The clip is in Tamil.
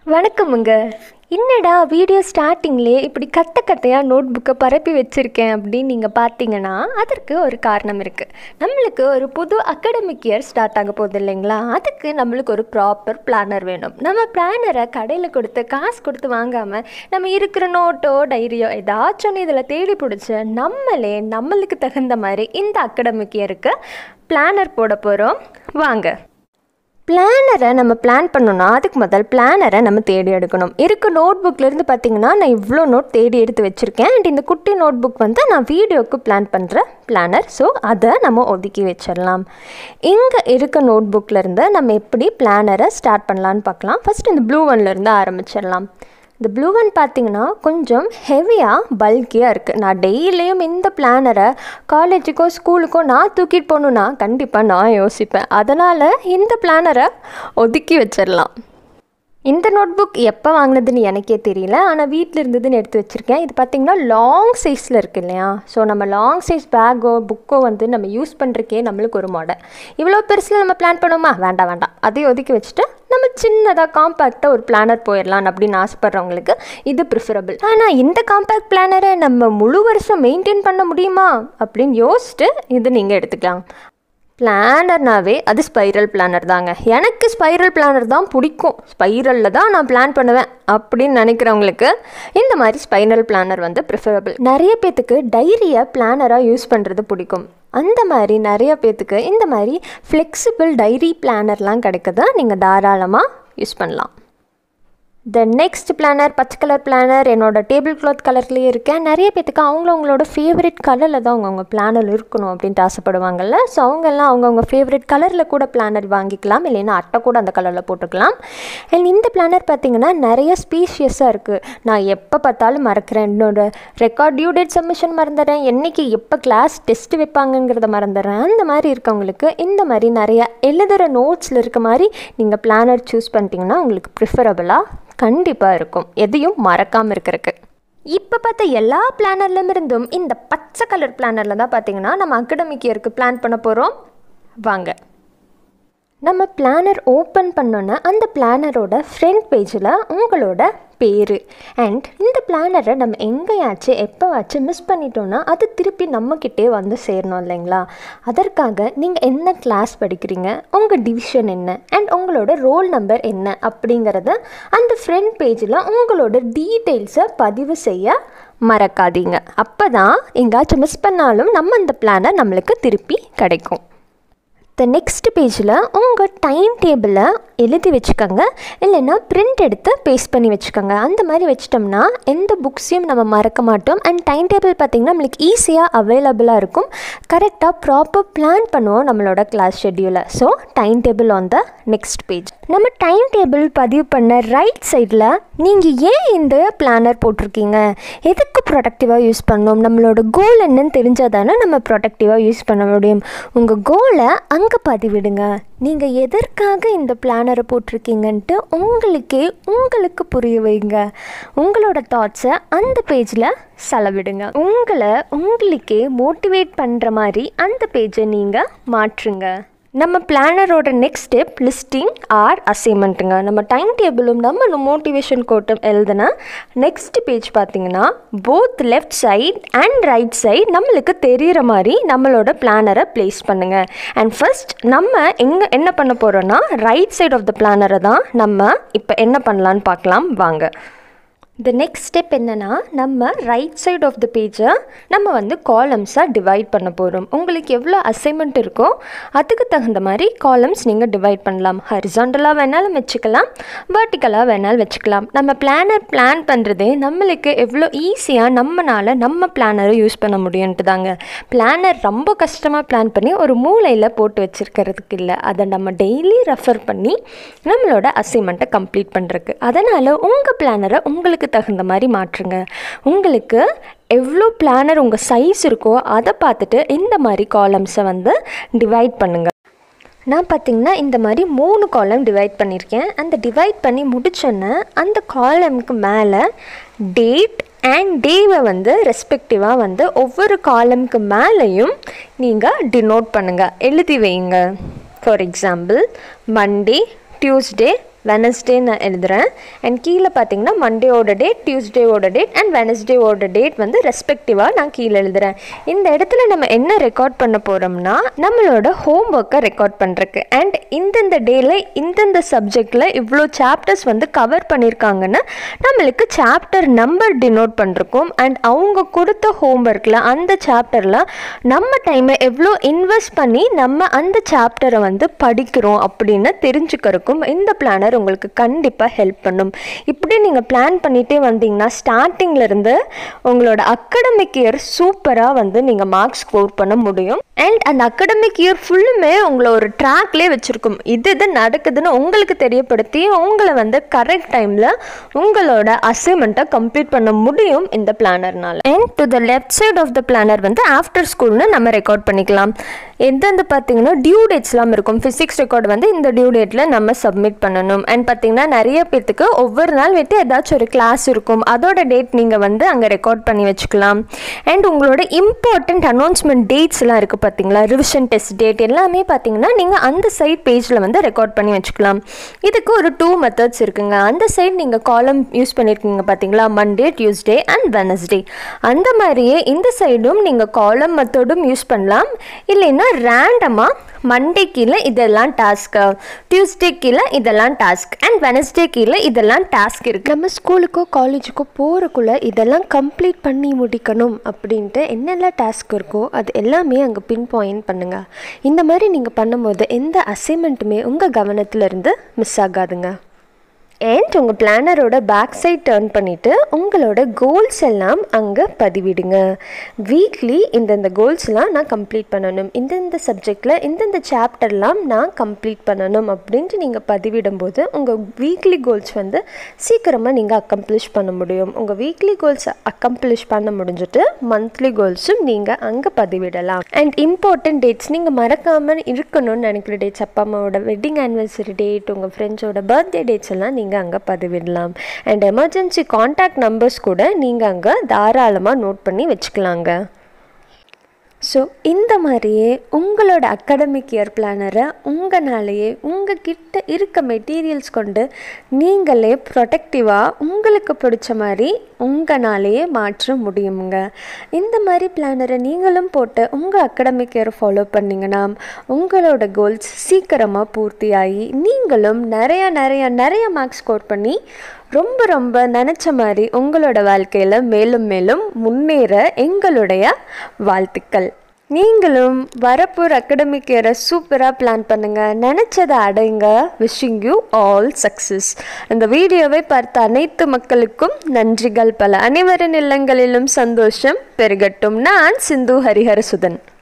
வணக்கமுங்க என்னடா வீடியோ ஸ்டார்டிங்லேயே இப்படி கட்ட கட்டையாக நோட் புக்கை பரப்பி வச்சுருக்கேன் அப்படின்னு நீங்கள் பார்த்தீங்கன்னா அதற்கு ஒரு காரணம் இருக்குது நம்மளுக்கு ஒரு புது அகடமிக் இயர் ஸ்டார்ட் ஆக போகுது இல்லைங்களா அதுக்கு நம்மளுக்கு ஒரு ப்ராப்பர் பிளானர் வேணும் நம்ம பிளானரை கடையில் கொடுத்து காசு கொடுத்து வாங்காமல் நம்ம இருக்கிற நோட்டோ டைரியோ ஏதாச்சும் ஒன்று இதில் தேடி பிடிச்சி நம்மளே நம்மளுக்கு தகுந்த மாதிரி இந்த அகடமிக் இயருக்கு பிளானர் போட போகிறோம் வாங்க பிளானரை நம்ம பிளான் பண்ணோன்னா அதுக்கு முதல் பிளானரை நம்ம தேடி எடுக்கணும் இருக்க நோட் புக்லேருந்து பார்த்தீங்கன்னா நான் இவ்வளோ நோட் தேடி எடுத்து வச்சுருக்கேன் அண்ட் இந்த குட்டி நோட் புக் வந்து நான் வீடியோவுக்கு பிளான் பண்ணுற பிளானர் ஸோ அதை நம்ம ஒதுக்கி வச்சிடலாம் இங்கே இருக்க நோட் புக்லேருந்து நம்ம எப்படி பிளானரை ஸ்டார்ட் பண்ணலான்னு பார்க்கலாம் ஃபஸ்ட் இந்த ப்ளூ ஒன்லேருந்து ஆரம்பிச்சிடலாம் இந்த ப்ளூ ஒன் பார்த்தீங்கன்னா கொஞ்சம் ஹெவியாக பல்கியாக இருக்குது நான் டெய்லியும் இந்த பிளானரை காலேஜுக்கோ ஸ்கூலுக்கோ நான் தூக்கிட்டு போகணுன்னா கண்டிப்பாக நான் யோசிப்பேன் அதனால் இந்த பிளானரை ஒதுக்கி வச்சிடலாம் இந்த நோட் புக் எப்போ வாங்கினதுன்னு எனக்கே தெரியல ஆனால் வீட்டில் இருந்ததுன்னு எடுத்து வச்சுருக்கேன் இது பார்த்திங்கன்னா லாங் சைஸில் இருக்குது இல்லையா ஸோ நம்ம லாங் சைஸ் பேக்கோ புக்கோ வந்து நம்ம யூஸ் பண்ணுறக்கே நம்மளுக்கு ஒரு மாடல் இவ்வளோ பெருசில் நம்ம பிளான் பண்ணுவோமா வேண்டாம் வேண்டாம் அதையும் ஒதுக்கி வச்சுட்டு நம்ம சின்னதாக காம்பேக்டாக ஒரு பிளானர் போயிடலாம் அப்படின்னு ஆசைப்பட்றவங்களுக்கு இது ப்ரிஃபரபிள் ஆனால் இந்த காம்பேக்ட் பிளானரை நம்ம முழு வருஷம் மெயின்டைன் பண்ண முடியுமா அப்படின்னு யோசிச்சுட்டு இது நீங்கள் எடுத்துக்கலாம் பிளானர்னாவே அது ஸ்பைரல் பிளானர் தாங்க எனக்கு ஸ்பைரல் பிளானர் தான் பிடிக்கும் ஸ்பைரலில் தான் நான் பிளான் பண்ணுவேன் அப்படின்னு நினைக்கிறவங்களுக்கு இந்த மாதிரி ஸ்பைரல் பிளானர் வந்து ப்ரிஃபரபிள் நிறைய பேத்துக்கு டைரியை பிளானராக யூஸ் பண்ணுறது பிடிக்கும் அந்த மாதிரி நிறைய பேத்துக்கு இந்த மாதிரி ஃப்ளெக்சிபிள் டைரி பிளானர்லாம் கிடைக்குது நீங்கள் தாராளமாக யூஸ் பண்ணலாம் த நெக்ஸ்ட் பிளானர் பச்சை கலர் பிளானர் என்னோட டேபிள் கிளாத் கலர்லேயே இருக்கேன் நிறைய பேத்துக்கு அவங்களவங்களோட ஃபேவரட் கலரில் தான் அவங்கவுங்க பிளானர் இருக்கணும் அப்படின்ட்டு ஆசைப்படுவாங்கல்ல ஸோ அவங்கெல்லாம் அவங்கவுங்க ஃபேவரட் கலரில் கூட பிளானர் வாங்கிக்கலாம் இல்லைன்னா அட்டை கூட அந்த கலரில் போட்டுக்கலாம் அண்ட் இந்த பிளானர் பார்த்திங்கன்னா நிறைய ஸ்பீஷியஸாக இருக்குது நான் எப்போ பார்த்தாலும் மறக்கிறேன் என்னோட ரெக்கார்ட் டியூ டேட் சப்மிஷன் மறந்துடுறேன் என்றைக்கு எப்போ கிளாஸ் டெஸ்ட் வைப்பாங்கங்கிறத மறந்துடுறேன் அந்த மாதிரி இருக்கவங்களுக்கு இந்த மாதிரி நிறைய எழுதுகிற நோட்ஸில் இருக்க மாதிரி நீங்கள் பிளானர் சூஸ் பண்ணிட்டீங்கன்னா உங்களுக்கு ப்ரிஃபரபுளாக கண்டிப்பாக இருக்கும் எதையும் மறக்காமல் இருக்கிறதுக்கு இப்போ பார்த்த எல்லா பிளானர்லேயும் இருந்தும் இந்த பச்சை கலர் பிளானரில் தான் பார்த்தீங்கன்னா நம்ம அகடமிக் இயருக்கு பிளான் பண்ண போகிறோம் வாங்க நம்ம பிளானர் ஓப்பன் பண்ணோன்னா அந்த பிளானரோட ஃப்ரண்ட் பேஜில் உங்களோட பேர் அண்ட் இந்த பிளானரை நம்ம எங்கேயாச்சும் எப்போவாச்சும் மிஸ் பண்ணிட்டோன்னா அது திருப்பி நம்மக்கிட்டே வந்து சேரணும் இல்லைங்களா அதற்காக நீங்கள் என்ன கிளாஸ் படிக்கிறீங்க உங்கள் டிவிஷன் என்ன அண்ட் உங்களோட ரோல் நம்பர் என்ன அப்படிங்கிறத அந்த ஃப்ரண்ட் பேஜில் உங்களோட டீட்டெயில்ஸை பதிவு செய்ய மறக்காதீங்க அப்போ தான் எங்கேயாச்சும் மிஸ் பண்ணாலும் நம்ம அந்த பிளானர் நம்மளுக்கு திருப்பி கிடைக்கும் த நெக்ஸ்ட் பேஜில் உங்கள் டைம் டேபிளை எழுதி வச்சுக்கோங்க இல்லைன்னா பிரிண்ட் எடுத்து பேஸ்ட் பண்ணி வச்சுக்கோங்க அந்த மாதிரி வச்சிட்டோம்னா எந்த புக்ஸையும் நம்ம மறக்க மாட்டோம் அண்ட் டைம் டேபிள் பார்த்திங்கன்னா நம்மளுக்கு ஈஸியாக அவைலபிளாக இருக்கும் கரெக்டாக ப்ராப்பர் பிளான் பண்ணுவோம் நம்மளோட கிளாஸ் ஷெட்யூலை so time table on the next page நம்ம டைம் டேபிள் பதிவு பண்ண ரைட் சைடில் நீங்கள் ஏன் இந்த பிளானர் போட்டிருக்கீங்க எதுக்கு ப்ரொடக்டிவாக யூஸ் பண்ணணும் நம்மளோட கோல் என்னன்னு தெரிஞ்சால் தானே நம்ம ப்ரொடக்டிவாக யூஸ் பண்ண முடியும் உங்கள் கோலை அங்கே பதிவிடுங்க நீங்கள் எதற்காக இந்த பிளானரை போட்டிருக்கீங்கன்ட்டு உங்களுக்கே உங்களுக்கு புரிய வைங்க உங்களோட தாட்ஸை அந்த பேஜில் செலவிடுங்க உங்களை உங்களுக்கே மோட்டிவேட் பண்ணுற மாதிரி அந்த பேஜை நீங்கள் மாற்றுங்க நம்ம பிளானரோட நெக்ஸ்ட் ஸ்டெப் லிஸ்டிங் ஆர் அசைன்மெண்ட்டுங்க நம்ம டைம் டேபிளும் நம்ம மோட்டிவேஷன் கோட்டும் எழுதுனா நெக்ஸ்ட் பேஜ் பார்த்தீங்கன்னா both left side and right side நம்மளுக்கு தெரிகிற மாதிரி நம்மளோட பிளானரை ப்ளேஸ் பண்ணுங்கள் அண்ட் ஃபர்ஸ்ட் நம்ம எங்கே என்ன பண்ண போகிறோன்னா ரைட் சைட் ஆஃப் த பிளானரை தான் நம்ம இப்போ என்ன பண்ணலான்னு பார்க்கலாம் வாங்க த நெக்ஸ்ட் ஸ்டெப் என்னென்னா நம்ம ரைட் சைட் ஆஃப் த பேஜை நம்ம வந்து காலம்ஸாக டிவைட் பண்ண போகிறோம் உங்களுக்கு எவ்வளோ அசைன்மெண்ட் இருக்கோ அதுக்கு தகுந்த மாதிரி காலம்ஸ் நீங்கள் டிவைட் பண்ணலாம் ஹரிசாண்டலாக வேணாலும் வச்சுக்கலாம் வேர்ட்டிக்கலாக வேணாலும் வச்சுக்கலாம் நம்ம பிளானர் பிளான் பண்ணுறதே நம்மளுக்கு எவ்வளோ ஈஸியாக நம்மளால் நம்ம பிளானரை யூஸ் பண்ண முடியுன்ட்டு தாங்க பிளானர் ரொம்ப கஷ்டமாக பிளான் பண்ணி ஒரு மூளையில் போட்டு வச்சுருக்கிறதுக்கு இல்லை அதை நம்ம டெய்லி ரெஃபர் பண்ணி நம்மளோட அசைன்மெண்ட்டை கம்ப்ளீட் பண்ணுறதுக்கு அதனால் உங்கள் பிளானரை உங்களுக்கு தகுந்த மாதிரி மாற்றுங்க உங்களுக்கு எவ்வளோ பிளானர் உங்கள் சைஸ் இருக்கோ அதை பார்த்துட்டு இந்த மாதிரி காலம்ஸை வந்து டிவைட் பண்ணுங்கள் நான் பார்த்திங்கன்னா இந்த மாதிரி மூணு காலம் டிவைட் பண்ணியிருக்கேன் அந்த டிவைட் பண்ணி முடிச்சோன்னே அந்த காலமுக்கு மேலே டேட் அண்ட் டேவை வந்து ரெஸ்பெக்டிவாக வந்து ஒவ்வொரு காலமுக்கு மேலேயும் நீங்கள் டினோட் பண்ணுங்கள் எழுதி வைங்க for example Monday Tuesday Wednesday நான் எழுதுகிறேன் அண்ட் கீழே பார்த்தீங்கன்னா மண்டேவோட டேட் டியூஸ்டேவோட டேட் அண்ட் வெனஸ்டேவோட டேட் வந்து ரெஸ்பெக்டிவாக நான் கீழே எழுதுகிறேன் இந்த இடத்துல நம்ம என்ன ரெக்கார்ட் பண்ண போகிறோம்னா நம்மளோட ஹோம் ஒர்க்கை ரெக்கார்ட் பண்ணுறக்கு அண்ட் இந்தந்த டேயில் இந்தந்த சப்ஜெக்டில் இவ்வளோ சாப்டர்ஸ் வந்து கவர் பண்ணியிருக்காங்கன்னு நம்மளுக்கு சாப்டர் நம்பர் டினோட் பண்ணிருக்கோம் அண்ட் அவங்க கொடுத்த ஹோம்ஒர்க்கில் அந்த சாப்டரில் நம்ம டைமை எவ்வளோ இன்வெஸ்ட் பண்ணி நம்ம அந்த சாப்டரை வந்து படிக்கிறோம் அப்படின்னு தெரிஞ்சுக்கிறதுக்கும் இந்த பிளானர் உங்களுக்கு கண்டிப்பாக ஹெல்ப் பண்ணும் இப்படி நீங்கள் பிளான் பண்ணிகிட்டே வந்தீங்கன்னா ஸ்டார்டிங்ல இருந்து உங்களோட அகடமிக் இயர் சூப்பராக வந்து நீங்கள் மார்க்ஸ் ஸ்கோர் பண்ண முடியும் அண்ட் அந்த அகடமிக் இயர் ஃபுல்லுமே உங்களை ஒரு ட்ராக்லேயே வச்சுருக்கும் இது இது நடக்குதுன்னு உங்களுக்கு தெரியப்படுத்தி உங்களை வந்து கரெக்ட் டைமில் உங்களோட அசைன்மெண்ட்டை கம்ப்ளீட் பண்ண முடியும் இந்த பிளானர்னால and to the left side of the planner வந்து ஆஃப்டர் ஸ்கூல்னு நம்ம ரெக்கார்ட் பண்ணிக்கலாம் எந்தெந்த பார்த்தீங்கன்னா டியூ டேட்ஸ்லாம் இருக்கும் ஃபிசிக்ஸ் ரெக்கார்டு வந்து இந்த டியூ டேட்டில் நம்ம சப்மிட் பண்ணணும் அண்ட் பார்த்தீங்கன்னா நிறைய பேர்த்துக்கு ஒவ்வொரு நாள் விட்டு ஏதாச்சும் ஒரு கிளாஸ் இருக்கும் அதோட டேட் நீங்கள் வந்து அங்கே ரெக்கார்ட் பண்ணி வச்சுக்கலாம் அண்ட் உங்களோட இம்பார்ட்டண்ட் அனௌன்ஸ்மெண்ட் டேட்ஸ்லாம் இருக்குது பார்த்தீங்களா ரிவிஷன் டெஸ்ட் டேட் எல்லாமே பார்த்தீங்கன்னா நீங்கள் அந்த சைட் பேஜில் வந்து ரெக்கார்ட் பண்ணி வச்சுக்கலாம் இதுக்கு ஒரு டூ மெத்தட்ஸ் இருக்குங்க அந்த சைட் நீங்கள் காலம் யூஸ் பண்ணியிருக்கீங்க பார்த்தீங்களா மண்டே டியூஸ்டே அண்ட் வெனஸ்டே அந்த மாதிரியே இந்த சைடும் நீங்கள் காலம் மெத்தடும் யூஸ் பண்ணலாம் இல்லைன்னா ரேண்டமாக மண்டே கீழே இதெல்லாம் டாஸ்க்கு டியூஸ்டே கீழே இதெல்லாம் டாஸ்க் அண்ட் வெனஸ்டே கீழே இதெல்லாம் டாஸ்க் இருக்குது நம்ம ஸ்கூலுக்கோ காலேஜுக்கோ போகிறக்குள்ள இதெல்லாம் கம்ப்ளீட் பண்ணி முடிக்கணும் அப்படின்ட்டு என்னெல்லாம் டாஸ்க் இருக்கோ அது எல்லாமே அங்கே பின் பாயிண்ட் பண்ணுங்கள் இந்த மாதிரி நீங்கள் பண்ணும்போது எந்த அசைன்மெண்ட்டுமே உங்கள் கவனத்துலேருந்து மிஸ் ஆகாதுங்க அண்ட் உங்கள் பிளானரோட பேக் சைட் டேர்ன் பண்ணிவிட்டு உங்களோட கோல்ஸ் எல்லாம் அங்கே பதிவிடுங்க வீக்லி இந்தந்த கோல்ஸ்லாம் நான் கம்ப்ளீட் பண்ணணும் இந்தந்த சப்ஜெக்டில் இந்தந்த சாப்டர்லாம் நான் கம்ப்ளீட் பண்ணணும் அப்படின்ட்டு நீங்கள் பதிவிடும்போது உங்கள் வீக்லி கோல்ஸ் வந்து சீக்கிரமாக நீங்கள் அக்கம்ப்ளிஷ் பண்ண முடியும் உங்கள் வீக்லி கோல்ஸ் அக்கம்ப்ளிஷ் பண்ண முடிஞ்சுட்டு மந்த்லி கோல்ஸும் நீங்கள் அங்கே பதிவிடலாம் அண்ட் இம்பார்ட்டன்ட் டேட்ஸ் நீங்கள் மறக்காமல் இருக்கணும்னு நினைக்கிற டேட்ஸ் அப்பா அம்மாவோட வெட்டிங் ஆனிவர்சரி டேட் உங்கள் ஃப்ரெண்ட்ஸோட பர்த்டே டேட்ஸ் எல்லாம் நீங்கள் அங்கே பதிவிடலாம் அண்ட் எமர்ஜென்சி காண்டாக்ட் நம்பர்ஸ் கூட நீங்கள் அங்கே தாராளமாக நோட் பண்ணி வச்சுக்கலாங்க ஸோ இந்த மாதிரியே உங்களோட அகாடமிக் இயர் பிளானரை உங்களாலேயே உங்கள் கிட்ட இருக்க மெட்டீரியல்ஸ் கொண்டு நீங்களே ப்ரொடக்டிவாக உங்களுக்கு பிடிச்ச மாதிரி உங்களாலேயே மாற்ற முடியுங்க இந்த மாதிரி பிளானரை நீங்களும் போட்டு உங்கள் அகாடமிக் இயர் ஃபாலோ பண்ணிங்கன்னா உங்களோட கோல்ஸ் சீக்கிரமாக பூர்த்தியாகி நீங்களும் நிறையா நிறையா நிறைய மார்க்ஸ் ஸ்கோர் பண்ணி ரொம்ப ரொம்ப நினச்ச மாதிரி உங்களோட வாழ்க்கையில் மேலும் மேலும் முன்னேற எங்களுடைய வாழ்த்துக்கள் நீங்களும் வரப்போகிற அகடமிக் இயரை சூப்பராக பிளான் பண்ணுங்கள் நினச்சதை அடைங்க விஷிங் யூ ஆல் சக்ஸஸ் இந்த வீடியோவை பார்த்த அனைத்து மக்களுக்கும் நன்றிகள் பல அனைவரின் இல்லங்களிலும் சந்தோஷம் பெருகட்டும் நான் சிந்து ஹரிஹரசுதன்